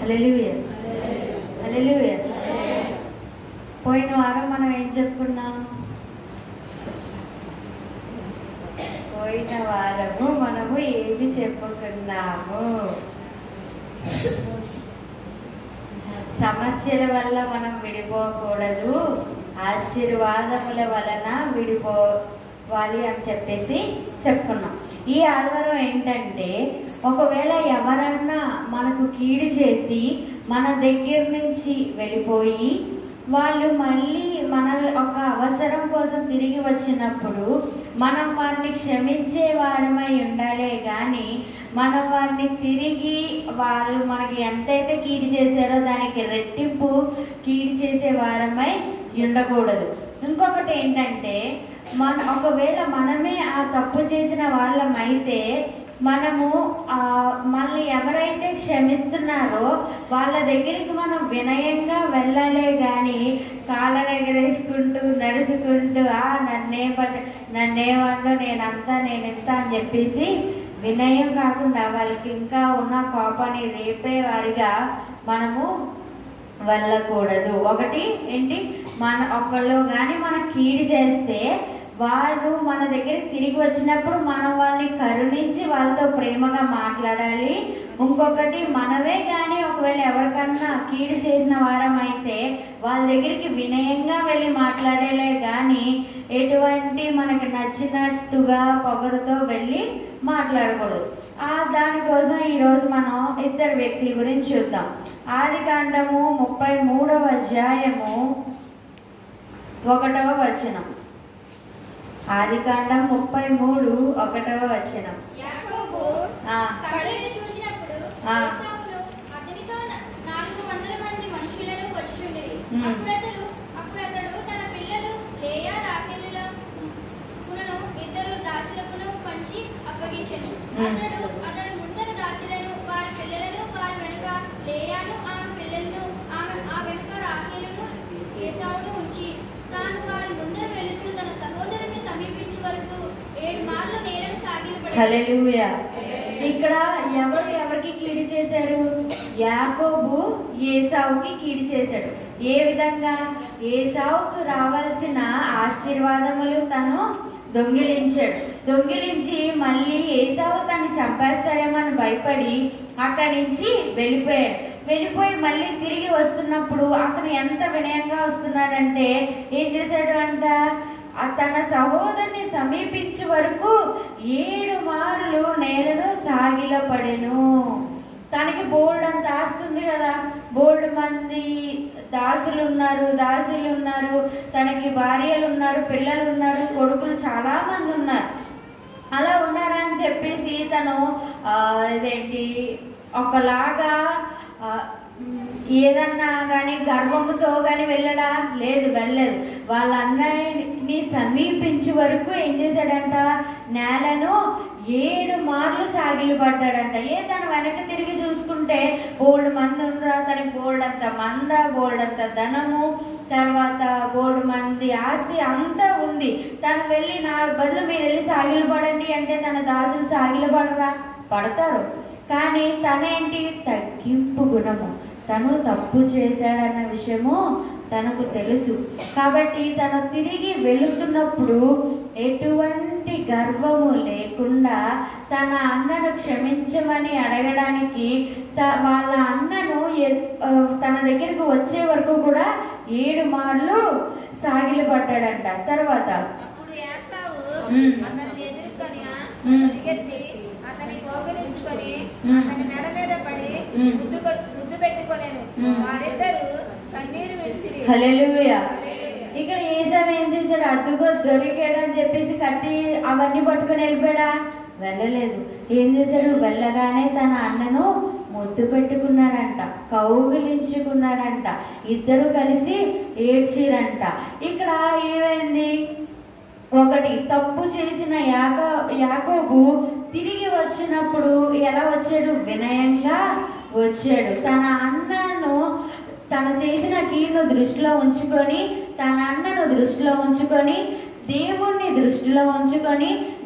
హల్లెలూయా హల్లెలూయా పోయిన వారం మనం ఏం చెప్పుకున్నాం పోయిన వారము మనము ఏమి చెప్పుకున్నాము సమస్యల వల్ల మనం విడిపోకూడదు ఆశీర్వాదముల వలన విడిపోవాలి అని చెప్పేసి చెప్పుకున్నాం ఈ ఆదివారం ఏంటంటే ఒకవేళ ఎవరన్నా మనకు కీడు చేసి మన దగ్గర నుంచి వెళ్ళిపోయి వాళ్ళు మళ్ళీ మన ఒక అవసరం కోసం తిరిగి వచ్చినప్పుడు మనం వారిని క్షమించే వారమై ఉండాలే కానీ మనం వారిని తిరిగి వాళ్ళు మనకి ఎంతైతే కీడు చేశారో దానికి రెట్టింపు కీడు చేసే వారమై ఉండకూడదు ఇంకొకటి ఏంటంటే మన ఒకవేళ మనమే ఆ తప్పు చేసిన వాళ్ళమైతే మనము ఆ, మనల్ని ఎవరైతే క్షమిస్తున్నారో వాళ్ళ దగ్గరికి మనం వినయంగా వెళ్ళాలే కానీ కాళ్ళ ఎగరేసుకుంటూ నడుచుకుంటూ ఆ నన్నే పట్ట నన్నేమంటూ నేనంతా నేను ఇంత అని చెప్పేసి వినయం కాకుండా వాళ్ళకి ఇంకా ఉన్న కోపాన్ని రేపే వారిగా మనము వెళ్ళకూడదు ఒకటి ఏంటి మన ఒకళ్ళు కానీ మన కీడు చేస్తే వారు మన దగ్గరికి తిరిగి వచ్చినప్పుడు మనం వాళ్ళని కరుణించి వాళ్ళతో ప్రేమగా మాట్లాడాలి ఇంకొకటి మనమే కానీ ఒకవేళ ఎవరికన్నా కీడు చేసిన వారం అయితే వాళ్ళ దగ్గరికి వినయంగా వెళ్ళి మాట్లాడేలే కానీ ఎటువంటి మనకి నచ్చినట్టుగా పొగరుతో వెళ్ళి మాట్లాడకూడదు ఆ దానికోసం ఈరోజు మనం ఇద్దరు వ్యక్తుల గురించి చూద్దాం ఆది కాండము ముప్పై మూడవ అధ్యాయము ఒకటవ వచనం ఆది కాండం ముప్పై మూడు ఒకటవ వచనం యాకోబు ఆ, కళ్ళెత్తి చూసినప్పుడు ఆ. ఏశావును అతనితో న- నాలుగు వందల మంది మనుషులను వచ్చుచుండిరి. ఉమ్. అప్పుడతడు అప్పుడతడు తన పిల్లలు లేయా రాహేలుల కులను ఇద్దరు దాసులకును పంచి అప్పగించెను ఉమ్. అతడు అతడు ముందర దాసులను వారి పిల్లలను వారి వెనుక లేయాను ఆమె పిల్లలను ఆమె ఆ వెనుక రాహేలును ఏశావును ఉంచి తాను వారి ముందర వెలుచు తన సహోదరుని సమీపించే వరకు ఏడు మార్లు నేలను సాగిలపడి హల్లెలూయా ఇక్కడ ఎవరు ఎవరికి కీడు చేశారు యాకోబు ఏసావుకి కీడు చేశాడు ఏ విధంగా ఏసావుకు రావాల్సిన ఆశీర్వాదములు తను దొంగిలించాడు దొంగిలించి మళ్ళీ ఏసావు తను చంపేస్తాడేమో అని భయపడి అక్కడి నుంచి వెళ్ళిపోయాడు వెళ్ళిపోయి మళ్ళీ తిరిగి వస్తున్నప్పుడు అతను ఎంత వినయంగా వస్తున్నాడంటే ఏం చేశాడు అంట ఆ తన సహోదరుని సమీపించే వరకు ఏడు మారులు నేలను సాగిలపడెను తనకి బోల్డ్ అంత ఆస్తుంది కదా బోల్డ్ మంది దాసులు ఉన్నారు దాసులు ఉన్నారు తనకి భార్యలు ఉన్నారు పిల్లలు ఉన్నారు కొడుకులు చాలా మంది ఉన్నారు అలా ఉన్నారని చెప్పేసి తను ఆ, ఇదేంటి ఒకలాగా ఆ, మ్, ఏదన్నా కానీ గర్వముతో కానీ వెళ్ళడా లేదు వెళ్ళలేదు వాళ్ళందరినీ సమీపించే వరకు ఏం చేశాడంట నేలను ఏడు మార్లు సాగిలు పడ్డాడంట ఏ తను వెనక్కి తిరిగి చూసుకుంటే బోల్డ్ మంది ఉండరా తనకి బోల్డ్ అంత మంద బోల్డ్ అంత ధనము తర్వాత బోల్డ్ మంది ఆస్తి అంతా ఉంది తను వెళ్ళి నా బదులు మీరు వెళ్ళి సాగిలు పడండి అంటే తన దాసులు సాగిలు పడరా పడతారు కానీ తనేంటి తగ్గింపు గుణము తను తప్పు చేశాడన్న విషయము తనకు తెలుసు కాబట్టి తను తిరిగి వెళుతున్నప్పుడు ఎటువంటి గర్వము లేకుండా తన అన్నను క్షమించమని అడగడానికి త- వాళ్ళ అన్నను ఎ- ఆ, తన దగ్గరికి వచ్చే వరకు కూడా ఏడు మార్లు సాగిలు పడ్డాడంట తర్వాత అప్పుడు ఏసావు ఉమ్. అతన్ని ఎదుర్కొని ఉమ్. పరిగెత్తి అతని కోగలించుకొని ఉమ్. అతని మెడ మీద పడి ఉమ్. ముద్దు కొట్- ముద్దు పెట్టుకొనేను ఉమ్. వారిద్దరు కన్నీరు విడిచిరి హల్లెలూయా హల్లెలూయా. ఇక్కడ ఏసాం ఏం చేశాడు అద్దుగో దొరికాడు అని చెప్పేసి కత్తి అవన్నీ పట్టుకొని వెళ్ళిపోయాడా వెళ్ళలేదు ఏం చేశాడు వెళ్ళగానే తన అన్నను ముద్దు పెట్టుకున్నాడంట కౌగిలించుకున్నాడంట ఇద్దరు కలిసి ఏడ్చిరంట ఇక్కడ ఏమైంది ఒకటి తప్పు చేసిన యాక యాకోబు తిరిగి వచ్చినప్పుడు ఎలా వచ్చాడు వినయంగా వచ్చాడు తన అన్నను తను చేసిన కీడును దృష్టిలో ఉంచుకొని తన అన్నను దృష్టిలో ఉంచుకొని దేవుణ్ణి దృష్టిలో ఉంచుకొని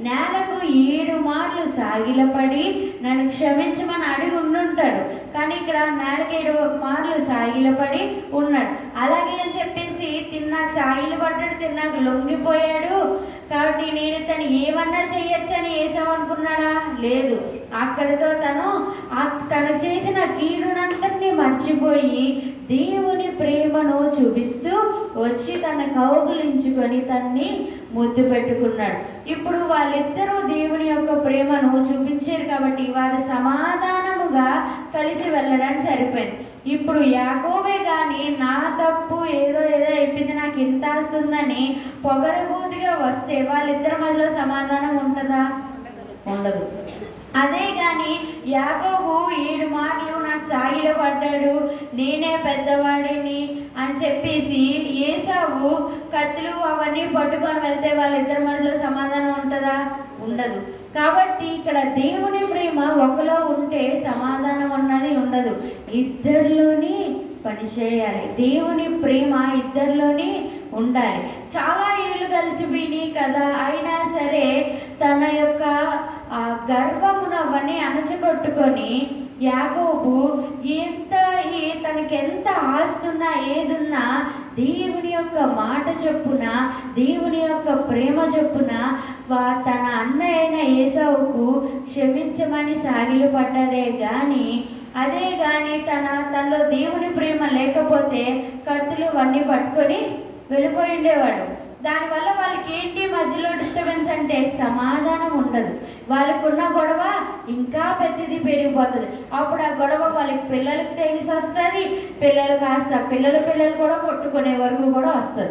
నేలకు ఏడు మార్లు సాగిలపడి నన్ను క్షమించమని అడిగి ఉండుంటాడు కానీ ఇక్కడ నేలకు ఏడు మార్లు సాగిలపడి ఉన్నాడు అలాగే అని చెప్పేసి తిన్నాక సాగిలు పడ్డాడు తిన్నాక లొంగిపోయాడు కాబట్టి నేను తను ఏమన్నా చెయ్యొచ్చని ఏసాం అనుకున్నాడా లేదు అక్కడితో తను ఆ- తను చేసిన కీడునంతటిని మర్చిపోయి దేవుని ప్రేమను చూపిస్తూ వచ్చి తన కౌగులించుకొని తన్ని ముద్దు పెట్టుకున్నాడు ఇప్పుడు వాళ్ళిద్దరూ దేవుని యొక్క ప్రేమను చూపించారు కాబట్టి వారు సమాధానముగా కలిసి వెళ్ళడానికి సరిపోయింది ఇప్పుడు యాకోబే గాని నా తప్పు ఏదో ఏదో అయిపోయింది నాకు ఇంత వస్తుందని పొగరబోతుగా వస్తే వాళ్ళిద్దరి మధ్యలో సమాధానం ఉంటుందా ఉండదు అదే గాని యాకోబు ఏడు మార్లు నాకు సాగిలో పడ్డాడు నేనే పెద్దవాడిని అని చెప్పేసి ఏసావు కత్తులు అవన్నీ పట్టుకొని వెళ్తే వాళ్ళిద్దరి మధ్యలో సమాధానం ఉంటుందా ఉండదు కాబట్టి ఇక్కడ దేవుని ప్రేమ ఒకలో ఉంటే సమాధానం ఉన్నది ఉండదు ఇద్దరిలోని పనిచేయాలి దేవుని ప్రేమ ఇద్దరిలోని ఉండాలి చాలా ఏళ్ళు కలిసిపోయినాయి కదా అయినా సరే తన యొక్క ఆ గర్వమునవన్నీ అణచుకొట్టుకొని యాకోబు ఎంత ఏ- తనకి ఎంత ఆస్తున్నా ఏదున్నా దేవుని యొక్క మాట చొప్పున దేవుని యొక్క ప్రేమ చొప్పున వా- తన అన్న అయిన ఏసావుకు క్షమించమని సాగిలు పడ్డాడే గాని అదే గాని తన తనలో దేవుని ప్రేమ లేకపోతే కత్తులు వన్నీ పట్టుకొని వెళ్ళిపోయి ఉండేవాడు దానివల్ల వాళ్ళకి ఏంటి మధ్యలో డిస్టర్బెన్స్ అంటే సమాధానం ఉండదు వాళ్ళకున్న గొడవ ఇంకా పెద్దది పెరిగిపోతుంది అప్పుడు ఆ గొడవ వాళ్ళకి పిల్లలకి తెలిసి వస్తుంది పిల్లలు కాస్త పిల్లల పిల్లలు కూడా కొట్టుకునే వరకు కూడా వస్తుంది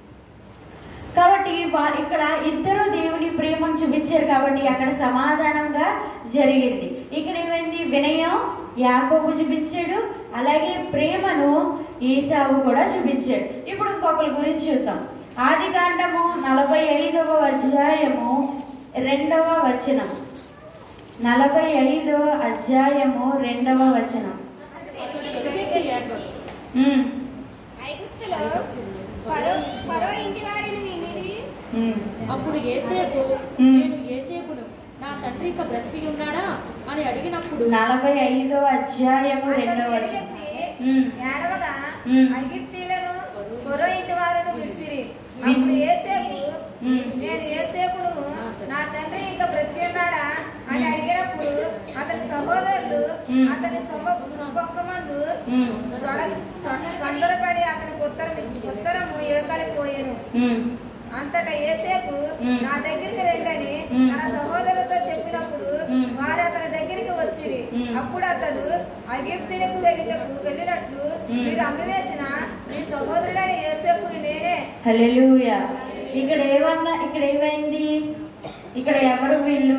కాబట్టి వా- ఇక్కడ ఇద్దరు దేవుని ప్రేమను చూపించారు కాబట్టి అక్కడ సమాధానంగా జరిగింది ఇక్కడ ఏమైంది వినయం యాకోబు చూపించాడు అలాగే ప్రేమను ఏసావు కూడా చూపించాడు ఇప్పుడు ఇంకొకరి గురించి చూద్దాం ఆది కాండము నలభై ఐదవ అధ్యాయము రెండవ వచనం నలభై ఐదవ అధ్యాయము రెండవ వచనం ఉమ్, ఐగుప్తులో ఫరో ఫరో ఇంటి వారిని వినిరి ఉమ్, అప్పుడు ఏసేపు మ్మ్. నేను ఏసేపును నా తండ్రి ఇంకా బ్రతికి ఉన్నాడా అని అడిగినప్పుడు నలభై ఐదవ అధ్యాయము అతడు రెండవ వచనం ఎలుగెత్తి ఉమ్. ఏడవగా ఉమ్. ఐగుప్తీలను ఫరో ఇంటి వారిని విడిచిరి అప్పుడు ఏసేపు ఉమ్. నేను ఏసేపును నా తండ్రి ఇంకా బ్రతికి ఉన్నాడా అని అడిగినప్పుడు అతని సహోదరులు ఉమ్. అతని సొంపొక్కమందు ఉమ్, తొందరపడి అతనికి ఉత్తరం ఉత్తరము ఏకలిపోయాను ఉమ్, అంతటా ఏసేపు ఉమ్. నా దగ్గరికి రండని ఉమ్. తన సహోదరులతో చెప్పినప్పుడు ఉమ్. వారు అతని దగ్గరికి వచ్చిరి ఉమ్. అప్పుడు అతడు అగిప్తులకు వెళ్ళినట్టు వెళ్ళినట్లు ఉమ్. మీరు అమ్మివేసిన మీ సహోదరుడైన ఏసేపుని నేనే హల్లెలూయా ఇక్కడ ఏమన్నా ఇక్కడ ఏమైంది ఇక్కడ ఎవరు వీళ్ళు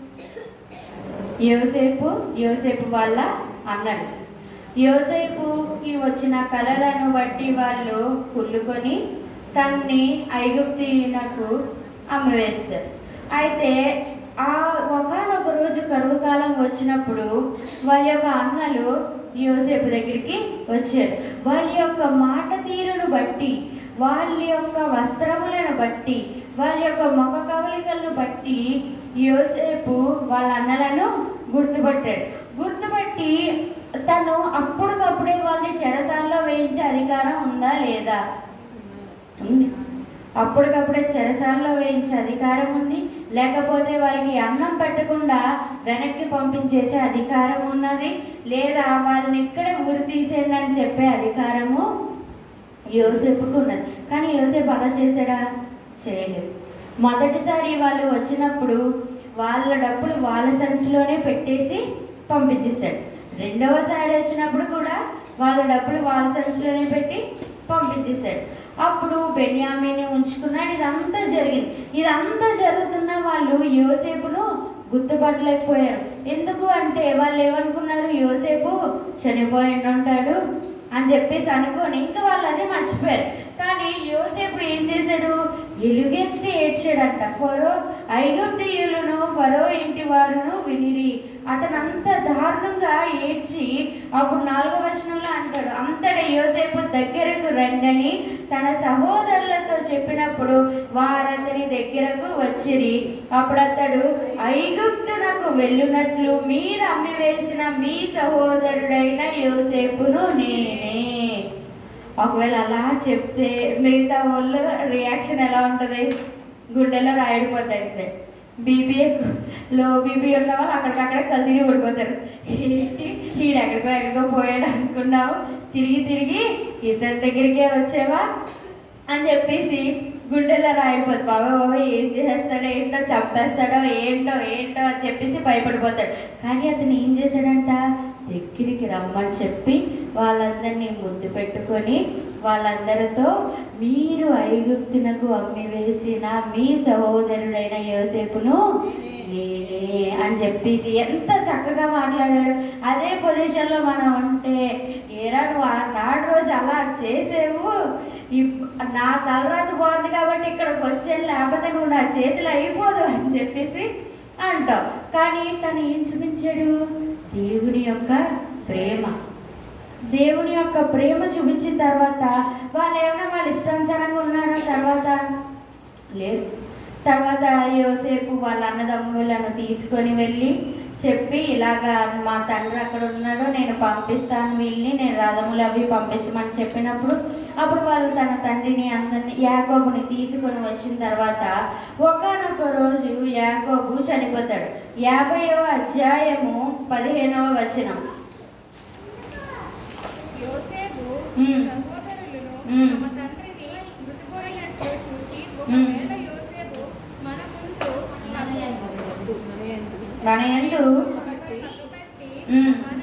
యోసేపు యోసేపు వాళ్ళ అన్నలు యోసేపుకి వచ్చిన కళలను బట్టి వాళ్ళు కుళ్ళుకొని తన్ని ఐగుప్తీయునకు అమ్మివేస్తారు అయితే ఆ ఒకనొక రోజు కరువు కాలం వచ్చినప్పుడు వాళ్ళ యొక్క అన్నలు యోసేపు దగ్గరికి వచ్చారు వాళ్ళ యొక్క మాట తీరును బట్టి వాళ్ళ యొక్క వస్త్రములను బట్టి వాళ్ళ యొక్క ముఖ కవలికలను బట్టి యోసేపు వాళ్ళ అన్నలను గుర్తుపట్టాడు గుర్తుపట్టి తను అప్పటికప్పుడే వాళ్ళని చెరసాల్లో వేయించే అధికారం ఉందా లేదా ఉంది అప్పటికప్పుడే చెరసాల్లో వేయించే అధికారం ఉంది లేకపోతే వాళ్ళకి అన్నం పెట్టకుండా వెనక్కి పంపించేసే అధికారం ఉన్నది లేదా వాళ్ళని ఇక్కడే ఊరి తీసేయండి చెప్పే అధికారము యోసేపుకు ఉన్నది కానీ యోసేపు అలా చేశాడా చేయలేదు మొదటిసారి వాళ్ళు వచ్చినప్పుడు వాళ్ళ డబ్బులు వాళ్ళ సంచిలోనే పెట్టేసి పంపించేశాడు రెండవసారి వచ్చినప్పుడు కూడా వాళ్ళ డబ్బులు వాళ్ళ సంచిలోనే పెట్టి పంపించేశాడు అప్పుడు బెన్యామిని ఉంచుకున్నాడు ఇదంతా జరిగింది ఇదంతా జరుగుతున్న వాళ్ళు యోసేపును గుర్తుపట్టలేకపోయారు ఎందుకు అంటే వాళ్ళు ఏమనుకున్నారు యోసేపు చనిపోయి ఉంటాడు అని చెప్పేసి అనుకొని ఇంకా వాళ్ళు అదే మర్చిపోయారు కానీ యోసేపు ఏం చేశాడు ఎలుగెత్తి ఏడ్చాడంట ఫరో ఐగుప్తీయులను ఫరో ఇంటి వారును వినిరి అతను అంత దారుణంగా ఏడ్చి అప్పుడు నాలుగో వచనంలో అంటాడు ఉంటాడు అంతటి యోసేపు దగ్గరకు రండని తన సహోదరులతో చెప్పినప్పుడు వారతని దగ్గరకు వచ్చిరి అప్పుడు అతడు ఐగుప్తునకు వెళ్ళునట్లు మీరు అమ్మివేసిన మీ సహోదరుడైన యోసేపును నేనే ఒకవేళ అలా చెప్తే మిగతా వాళ్ళు రియాక్షన్ ఎలా ఉంటుంది గుండెలో రాయడిపోతాయి బీపీ లో బీపీ ఉన్న వాళ్ళు అక్కడికక్కడ కదిరి పడిపోతారు ఏంటి ఈడు ఎక్కడికో ఎక్కడికో పోయాడు అనుకున్నావు తిరిగి తిరిగి ఇద్దరి దగ్గరికే వచ్చావా అని చెప్పేసి గుండెలో రాయిపోతుంది బాబా బాబా ఏం చేసేస్తాడో ఏంటో చంపేస్తాడో ఏంటో ఏంటో అని చెప్పేసి భయపడిపోతాడు కానీ అతను ఏం చేశాడంట దగ్గరికి రమ్మని చెప్పి వాళ్ళందరినీ ముద్దు పెట్టుకొని వాళ్ళందరితో మీరు ఐగుప్తునకు అమ్మివేసిన మీ సహోదరుడైన యోసేపును నేనే అని చెప్పేసి ఎంత చక్కగా మాట్లాడాడు అదే పొజిషన్లో మనం ఉంటే ఏరా నువ్వు ఆ నాడు రోజు అలా చేసేవు ఇప్- నా తలరాత బాగుంది కాబట్టి ఇక్కడికి వచ్చాను లేకపోతే నువ్వు నా చేతిలో అయిపోదు అని చెప్పేసి అంటావు కానీ తను ఏం చూపించాడు దేవుని యొక్క ప్రేమ దేవుని యొక్క ప్రేమ చూపించిన తర్వాత వాళ్ళు ఏమైనా వాళ్ళ ఇష్టానుసారంగా ఉన్నారా తర్వాత లేదు తర్వాత యోసేపు వాళ్ళ అన్నదమ్ములను తీసుకొని వెళ్ళి చెప్పి ఇలాగా మా తండ్రి అక్కడ ఉన్నాడు నేను పంపిస్తాను వీళ్ళని నేను రథములు అవి పంపించమని చెప్పినప్పుడు అప్పుడు వాళ్ళు తన తండ్రిని అందరిని యాకోబుని తీసుకొని వచ్చిన తర్వాత ఒకనొక రోజు యాకోబు చనిపోతాడు యాభైవ అధ్యాయము పదిహేనవ వచనం యోసేపు మ్మ్. సహోదరులను మ్మ్. తమ తండ్రిని మృతిపోయినట్లు చూచి మ్మ్. ఒకవేళ యోసేపు మన ముందు మన ఎందు పట్టుబట్టి మ్మ్. మన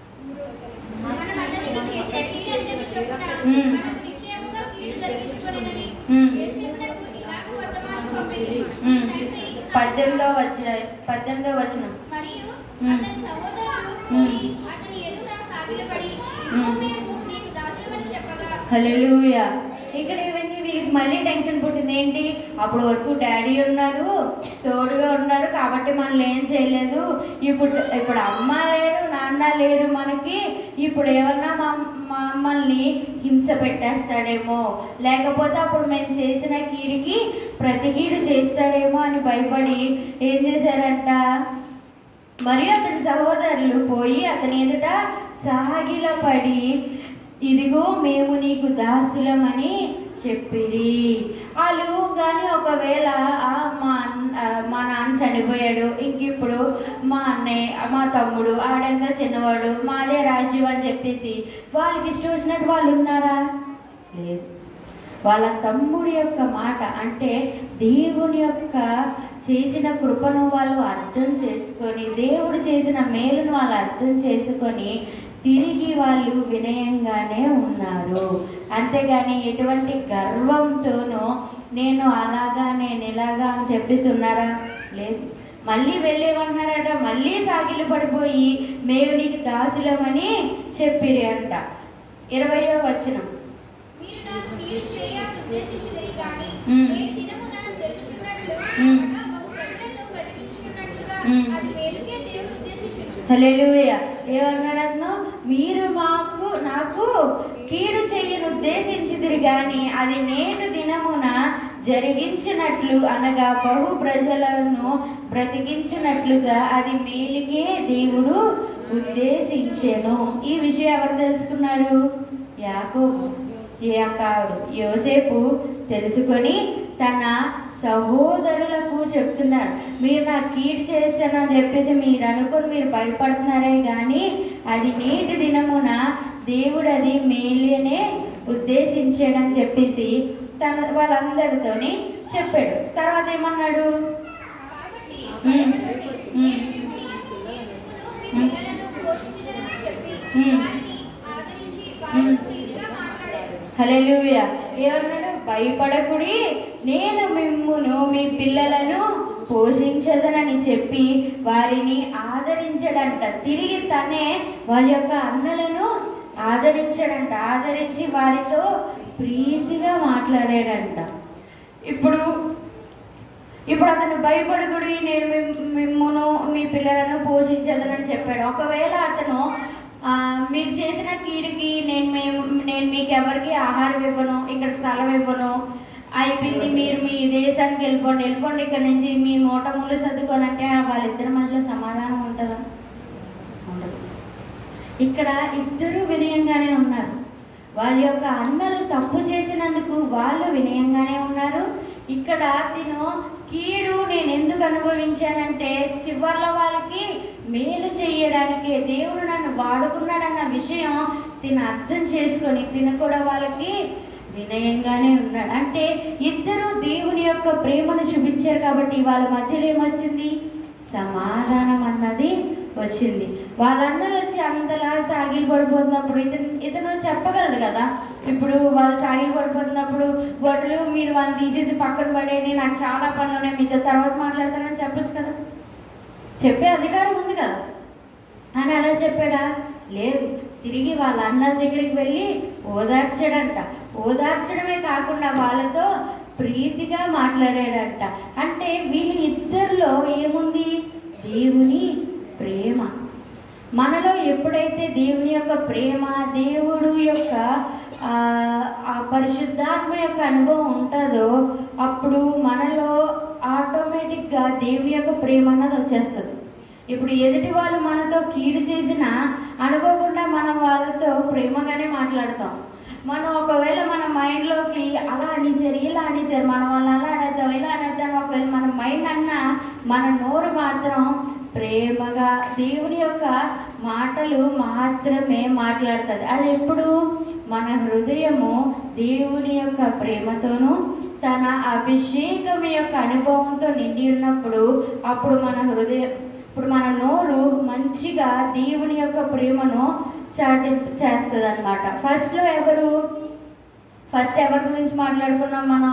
మనం అతనికి చేసే కీడంతము చొప్పున మ్మ్. మనకు నిశ్చయముగా కీడు జరిగించుకొనెనని మ్మ్. యోసేపునకు ఇలాగు వర్తమానం పంపింది. మ్మ్. తండ్రి పద్దెనిమిదో వచ్చిన పద్దెనిమిదో వచనం మరియు మ్మ్. అతని సహోదరులు మ్మ్. పోయి అతని ఎదుట సాగిలపడి మ్మ్. మేము నీకు దాసులమని చెప్పగా హల్లెలూయా ఇక్కడ ఏమైంది వీళ్ళకి మళ్ళీ టెన్షన్ పుట్టింది ఏంటి అప్పుడు వరకు డాడీ ఉన్నారు తోడుగా ఉన్నారు కాబట్టి మనల్ని ఏం చేయలేదు ఇప్పుడు ఇప్పుడు అమ్మ లేరు నాన్న లేరు మనకి ఇప్పుడు ఏమన్నా మా మమ్మల్ని హింస పెట్టేస్తాడేమో లేకపోతే అప్పుడు మేము చేసిన కీడికి ప్రతి కీడు చేస్తాడేమో అని భయపడి ఏం చేశారంట మరియు అతని సహోదరులు పోయి అతని ఎదుట సాగిలపడి ఇదిగో మేము నీకు దాసులమని చెప్పిరి వాళ్ళు కానీ ఒకవేళ "ఆ, మా అన్న- ఆ, మా నాన్న చనిపోయాడు ఇంక ఇప్పుడు మా అన్నయ్య మా తమ్ముడు ఆడంత చిన్నవాడు మాదే రాజ్యం అని చెప్పేసి వాళ్ళకి ఇష్టం వచ్చినట్టు వాళ్ళు ఉన్నారా లేదు వాళ్ళ తమ్ముడి యొక్క మాట అంటే దేవుని యొక్క చేసిన కృపను వాళ్ళు అర్థం చేసుకొని దేవుడు చేసిన మేలును వాళ్ళు అర్థం చేసుకొని తిరిగి వాళ్ళు వినయంగానే ఉన్నారు అంతేగాని ఎటువంటి గర్వంతోనూ నేను అలాగా నేను ఇలాగా అని చెప్పేసి ఉన్నారా లేదు మళ్ళీ వెళ్ళేమన్నారట మళ్ళీ సాగిలు పడిపోయి మేము నీకు దాసులమని చెప్పిరి అంట ఇరవయో వచనం మీరు నాకు కీడు చేయాలని ఉద్దేశించినది కానీ మ్మ్. నేటి దినమున తెరుచుకున్నట్లు మ్మ్. అనగా బహు ప్రజలను బ్రతికించుకున్నట్లుగా మ్మ్. అది మేలుకే దేవుడు ఉద్దేశించును హల్లెలూయ ఏమన్నాడను మీరు మాకు నాకు కీడు చేయను ఉద్దేశించిదిరి గాని అది నేటి దినమున జరిగించినట్లు అనగా బహు ప్రజలను బ్రతికించినట్లుగా అది మేలుకే దేవుడు ఉద్దేశించెను ఈ విషయం ఎవరు తెలుసుకున్నారు యాకోబు ఏ కాదు యోసేపు తెలుసుకొని తన సహోదరులకు చెప్తున్నారు మీరు నాకు కీడు చేస్తానని చెప్పేసి మీరు అనుకుని మీరు భయపడుతున్నారే కానీ అది నేటి దినమున దేవుడు అది మేలేనే ఉద్దేశించాడని చెప్పేసి తన వాళ్ళందరితోని చెప్పాడు తర్వాత ఏమన్నాడు కాబట్టి మ్మ్. భయపడకుడి. మ్మ్. నేను మిమ్ముని- నేను మిమ్మును మీ పిల్లలను పోషించుదనని చెప్పి మ్మ్. వారిని ఆదరించి వారితో ప్రీతిగా మాట్లాడాడు హల్లెలూయా ఏమన్నాడు భయపడకుడి నేను మిమ్మును మీ పిల్లలను పోషించదనని చెప్పి వారిని ఆదరించడంట తిరిగి తనే వాళ్ళ యొక్క అన్నలను ఆదరించడంట ఆదరించి వారితో ప్రీతిగా మాట్లాడాడంట ఇప్పుడు ఇప్పుడు అతను భయపడుకుడి నేను మిమ్- మిమ్మును మీ పిల్లలను పోషించదనని చెప్పాడు ఒకవేళ అతను ఆ, మీరు చేసిన కీడుకి నేను మేము నేను మీకు ఎవరికి ఆహారం ఇవ్వను ఇక్కడ స్థలం ఇవ్వను అయిపోయింది మీరు మీ దేశానికి వెళ్ళిపోండి వెళ్ళిపోండి ఇక్కడ నుంచి మీ మూట ముళ్ళు సర్దుకోనంటే వాళ్ళిద్దరి మధ్యలో సమాధానం ఉంటుందా ఉండదు ఇక్కడ ఇద్దరు వినయంగానే ఉన్నారు వాళ్ళ యొక్క అన్నలు తప్పు చేసినందుకు వాళ్ళు వినయంగానే ఉన్నారు ఇక్కడ తిను కీడు నేను ఎందుకు అనుభవించానంటే చివర్ల వాళ్ళకి మేలు చేయడానికి దేవుడు నన్ను వాడుకున్నాడన్న విషయం తిను అర్థం చేసుకొని తిను కూడా వాళ్ళకి వినయంగానే ఉన్నాడు అంటే ఇద్దరు దేవుని యొక్క ప్రేమను చూపించారు కాబట్టి వాళ్ళ మధ్యలో ఏమొచ్చింది సమాధానం అన్నది వచ్చింది వాళ్ళ అన్నలు వచ్చి అంతలా సాగిలు పడిపోతున్నప్పుడు ఇతను ఇతను చెప్పగలడు కదా ఇప్పుడు వాళ్ళు సాగిలు పడిపోతున్నప్పుడు బొట్టలు మీరు వాళ్ళని తీసేసి పక్కన పడేయండి నాకు చాలా పనులు ఉన్నాయి మీతో తర్వాత మాట్లాడతానని చెప్పొచ్చు కదా చెప్పే అధికారం ఉంది కదా అని అలా చెప్పాడా లేదు తిరిగి వాళ్ళ అన్నల దగ్గరికి వెళ్ళి ఓదార్చాడంట ఓదార్చడమే కాకుండా వాళ్ళతో ప్రీతిగా మాట్లాడాడంట అంటే వీళ్ళ ఇద్దరిలో ఏముంది దేవుని ప్రేమ మనలో ఎప్పుడైతే దేవుని యొక్క ప్రేమ దేవుడు యొక్క ఆ, ఆ పరిశుద్ధాత్మ యొక్క అనుభవం ఉంటుందో అప్పుడు మనలో ఆటోమేటిక్గా దేవుని యొక్క ప్రేమ అన్నది వచ్చేస్తుంది ఇప్పుడు ఎదుటి వాళ్ళు మనతో కీడు చేసినా అనుకోకుండా మనం వాళ్ళతో ప్రేమగానే మాట్లాడతాం మనం ఒకవేళ మన మైండ్లోకి అలా అనేసారు ఇలా అనేసారు మనం వాళ్ళు అలా అనేద్దాం ఇలా అనేద్దాం ఒకవేళ మన మైండ్ అన్నా మన నోరు మాత్రం ప్రేమగా దేవుని యొక్క మాటలు మాత్రమే మాట్లాడుతుంది అది ఎప్పుడు మన హృదయము దేవుని యొక్క ప్రేమతోనూ తన అభిషేకం యొక్క అనుభవంతో నిండి ఉన్నప్పుడు అప్పుడు మన హృదయం ఇప్పుడు మన నోరు మంచిగా దేవుని యొక్క ప్రేమను చాటి చేస్తుంది అనమాట ఫస్ట్లో ఎవరు ఫస్ట్ ఎవరి గురించి మాట్లాడుకున్నాం మనం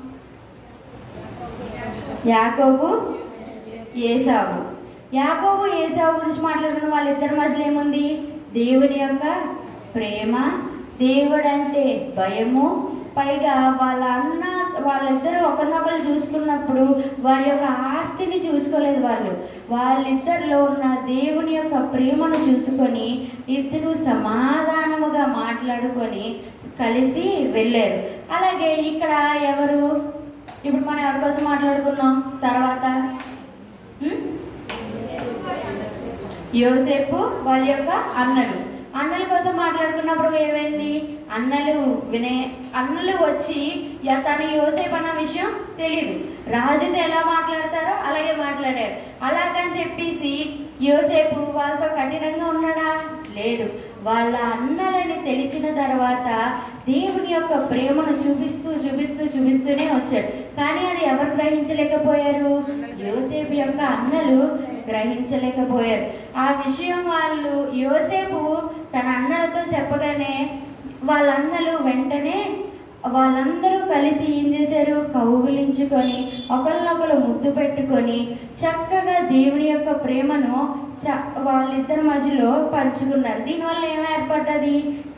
యాకోబు ఏసావు యాకోబు ఏసావు గురించి మాట్లాడుకున్న వాళ్ళిద్దరి మధ్యలో ఏముంది దేవుని యొక్క ప్రేమ దేవుడు అంటే భయము పైగా వాళ్ళ అన్న వాళ్ళిద్దరూ ఒకరినొకరు చూసుకున్నప్పుడు వారి యొక్క ఆస్తిని చూసుకోలేదు వాళ్ళు వాళ్ళిద్దరిలో ఉన్న దేవుని యొక్క ప్రేమను చూసుకొని ఇద్దరు సమాధానముగా మాట్లాడుకొని కలిసి వెళ్ళారు అలాగే ఇక్కడ ఎవరు ఇప్పుడు మనం ఎవరి కోసం మాట్లాడుకున్నాం తర్వాత ఉం? యోసేపు వాళ్ళ యొక్క అన్నలు అన్నల కోసం మాట్లాడుకున్నప్పుడు ఏమైంది అన్నలు వినే అన్నలు వచ్చి "యా, తను యోసేపు అన్న విషయం తెలియదు రాజుతో ఎలా మాట్లాడతారో అలాగే మాట్లాడారు అలాగని చెప్పేసి యోసేపు వాళ్ళతో కఠినంగా ఉన్నాడా లేడు వాళ్ళ అన్నలని తెలిసిన తర్వాత దేవుని యొక్క ప్రేమను చూపిస్తూ చూపిస్తూ చూపిస్తూనే వచ్చాడు కానీ అది ఎవరు గ్రహించలేకపోయారు యోసేపు యొక్క అన్నలు గ్రహించలేకపోయారు ఆ విషయం వాళ్ళు యోసేపు తన అన్నలతో చెప్పగానే వాళ్ళ అన్నలు వెంటనే వాళ్ళందరూ కలిసి ఏం చేశారు కౌగులించుకొని ఒకరినొకరు ముద్దు పెట్టుకొని చక్కగా దేవుని యొక్క ప్రేమను చ వాళ్ళిద్దరి మధ్యలో పంచుకున్నారు దీనివల్ల ఏం ఏర్పడ్డది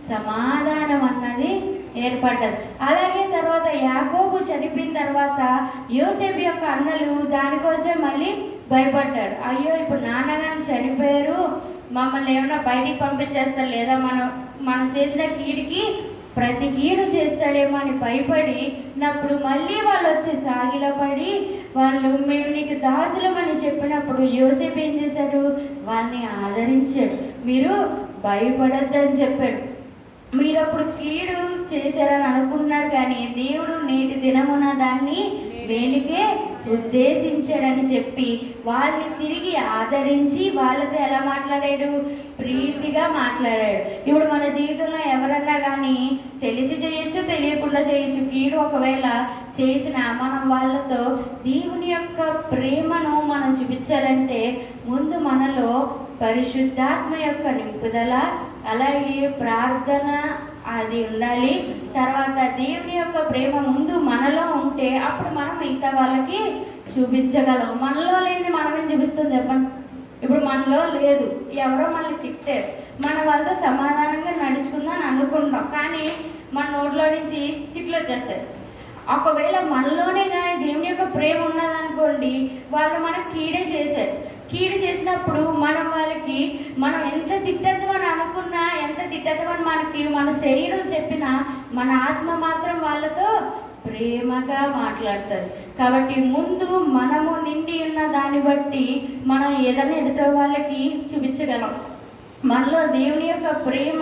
సమాధానం అన్నది ఏర్పడ్డది అలాగే తర్వాత యాకోబు చనిపోయిన తర్వాత యోసేపు యొక్క అన్నలు దానికోసం మళ్ళీ భయపడ్డారు అయ్యో ఇప్పుడు నాన్నగారు చనిపోయారు మమ్మల్ని ఏమైనా బయటికి పంపించేస్తారు లేదా మనం మనం చేసిన కీడికి ప్రతి కీడు చేస్తాడేమో అని భయపడి నప్పుడు మళ్ళీ వాళ్ళు వచ్చి సాగిల పడి వాళ్ళు మేము నీకు దాసులమని చెప్పినప్పుడు యోసేపు ఏం చేశాడు వాళ్ళని ఆదరించాడు మీరు భయపడద్దని చెప్పాడు మీరు అప్పుడు కీడు చేశారని అనుకున్నారు కానీ దేవుడు నేటి దినమున దాన్ని వేలికే ఉద్దేశించాడని చెప్పి వాళ్ళని తిరిగి ఆదరించి వాళ్ళతో ఎలా మాట్లాడాడు ప్రీతిగా మాట్లాడాడు ఇప్పుడు మన జీవితంలో ఎవరన్నా కానీ తెలిసి చేయొచ్చు తెలియకుండా చేయొచ్చు కీడు ఒకవేళ చేసిన మనం వాళ్ళతో దేవుని యొక్క ప్రేమను మనం చూపించాలంటే ముందు మనలో పరిశుద్ధాత్మ యొక్క నింపుదల అలాగే ప్రార్థన అది ఉండాలి తర్వాత దేవుని యొక్క ప్రేమ ముందు మనలో ఉంటే అప్పుడు మనం మిగతా వాళ్ళకి చూపించగలం మనలో లేని మనమేం చూపిస్తుంది చెప్పండి ఇప్పుడు మనలో లేదు ఎవరో మనల్ని తిట్టారు మన వాళ్ళతో సమాధానంగా నడుచుకుందాం అని అనుకుంటాం కానీ మన నోట్లో నుంచి తిట్లు వచ్చేస్తాయి ఒకవేళ మనలోనే కానీ దేవుని యొక్క ప్రేమ ఉన్నదనుకోండి వాళ్ళు మనకు కీడే చేశారు కీడు చేసినప్పుడు మనం వాళ్ళకి మనం ఎంత తిట్టద్దు అని అనుకున్నా ఎంత తిట్టద్దు అని మనకి మన శరీరం చెప్పినా మన ఆత్మ మాత్రం వాళ్ళతో ప్రేమగా మాట్లాడతారు కాబట్టి ముందు మనము నిండి ఉన్న దాన్ని బట్టి మనం ఏదైనా ఎదుట వాళ్ళకి చూపించగలం మనలో దేవుని యొక్క ప్రేమ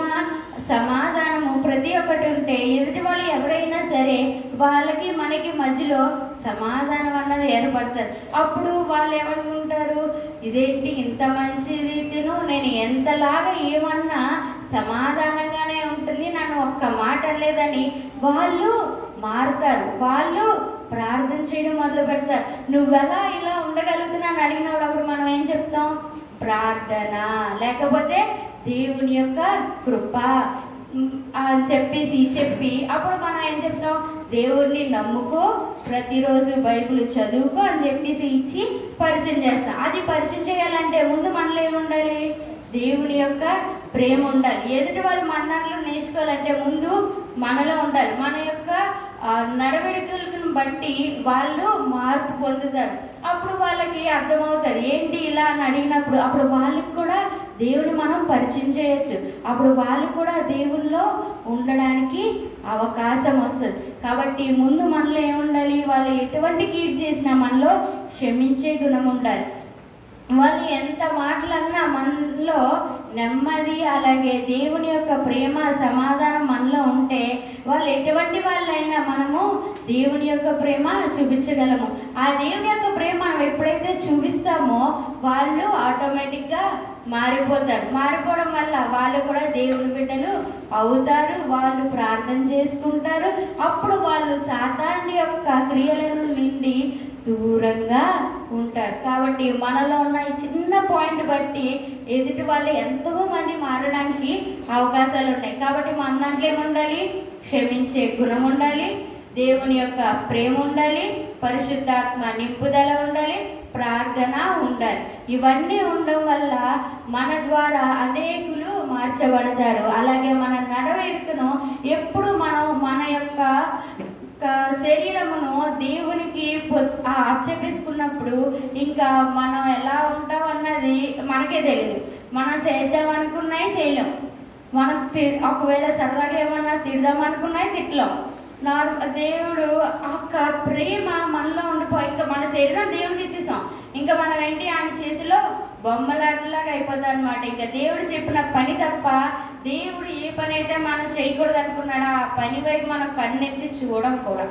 సమాధానము ప్రతి ఒక్కటి ఉంటే ఎదుటి వాళ్ళు ఎవరైనా సరే వాళ్ళకి మనకి మధ్యలో సమాధానం అన్నది ఏర్పడుతుంది అప్పుడు వాళ్ళు ఏమనుకుంటారు ఇదేంటి ఇంత మంచిది తిను నేను ఎంతలాగా ఏమన్నా సమాధానంగానే ఉంటుంది నన్ను ఒక్క మాట లేదని వాళ్ళు మారుతారు వాళ్ళు ప్రార్థన చేయడం మొదలు పెడతారు నువ్వెలా ఇలా ఉండగలుగుతున్నాను అడిగినప్పుడు అప్పుడు మనం ఏం చెప్తాం ప్రార్థన లేకపోతే దేవుని యొక్క కృప ఉమ్, అని చెప్పేసి చెప్పి అప్పుడు మనం ఏం చెప్తాం దేవుడిని నమ్ముకో ప్రతిరోజు బైబిల్ చదువుకో అని చెప్పేసి ఇచ్చి పరిచయం చేస్తాం అది పరిచయం చేయాలంటే ముందు మనలో ఏముండాలి దేవుని యొక్క ప్రేమ ఉండాలి ఎదుటి వాళ్ళు మన దాంట్లో నేర్చుకోవాలంటే ముందు మనలో ఉండాలి మన యొక్క ఆ, నడవడికలను బట్టి వాళ్ళు మార్పు పొందుతారు అప్పుడు వాళ్ళకి అర్థమవుతుంది ఏంటి ఇలా అని అడిగినప్పుడు అప్పుడు వాళ్ళకి కూడా దేవుని మనం పరిచయం చేయొచ్చు అప్పుడు వాళ్ళు కూడా దేవుల్లో ఉండడానికి అవకాశం వస్తుంది కాబట్టి ముందు మనలో ఏముండాలి వాళ్ళు ఎటువంటి కీడు చేసినా మనలో క్షమించే గుణం ఉండాలి వాళ్ళు ఎంత మాటలన్నా మనలో నెమ్మది అలాగే దేవుని యొక్క ప్రేమ సమాధానం మనలో ఉంటే వాళ్ళు ఎటువంటి వాళ్ళైనా మనము దేవుని యొక్క ప్రేమ చూపించగలము ఆ దేవుని యొక్క ప్రేమ మనం ఎప్పుడైతే చూపిస్తామో వాళ్ళు ఆటోమేటిక్గా మారిపోతారు మారిపోవడం వల్ల వాళ్ళు కూడా దేవుని బిడ్డలు అవుతారు వాళ్ళు ప్రార్థన చేసుకుంటారు అప్పుడు వాళ్ళు సాతాన్ని యొక్క క్రియలను నిండి దూరంగా ఉంటారు కాబట్టి మనలో ఉన్న ఈ చిన్న పాయింట్ బట్టి ఎదుటి వాళ్ళు ఎంతో మంది మారడానికి అవకాశాలు ఉన్నాయి కాబట్టి మన దాంట్లో ఏముండాలి క్షమించే గుణం ఉండాలి దేవుని యొక్క ప్రేమ ఉండాలి పరిశుద్ధాత్మ నింపుదల ఉండాలి ప్రార్థన ఉండాలి ఇవన్నీ ఉండడం వల్ల మన ద్వారా అనేకులు మార్చబడతారు అలాగే మన నడవడికను ఎప్పుడు మనం మన యొక్క యొక్క శరీరమును దేవునికి పొ- ఆ అప్పచెప్పేసుకున్నప్పుడు ఇంకా మనం ఎలా ఉంటాం అన్నది మనకే తెలియదు మనం చేద్దాం అనుకున్నాయి చేయలేం మనం తి- ఒకవేళ సరదాగా ఏమన్నా తిడదాం అనుకున్నాయి తిట్టలేం నార్- దేవుడు ఆ యొక్క ప్రేమ మనలో ఉండిపో ఇంకా మన శరీరం దేవుడికి ఇచ్చేసాం ఇంకా మనం ఏంటి ఆయన చేతిలో బొమ్మలాటలాగా అయిపోతుంది అనమాట ఇంకా దేవుడు చెప్పిన పని తప్ప దేవుడు ఏ పని అయితే మనం చేయకూడదు అనుకున్నాడో ఆ పని వైపు మనం కన్నెత్తి చూడం కూడా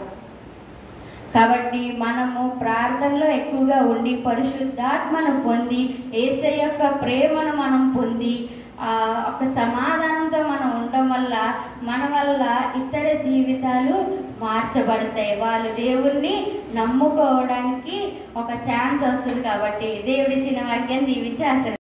కాబట్టి మనము ప్రార్థనలో ఎక్కువగా ఉండి పరిశుద్ధాత్మను పొంది ఏసై యొక్క ప్రేమను మనం పొంది ఆ ఒక సమాధానంతో మనం ఉండడం వల్ల మన వల్ల ఇతర జీవితాలు మార్చబడతాయి వాళ్ళు దేవుణ్ణి నమ్ముకోవడానికి ఒక ఛాన్స్ వస్తుంది కాబట్టి దేవుడి చిన్న వాక్యం దీవించి ఆశీర్వదించారు.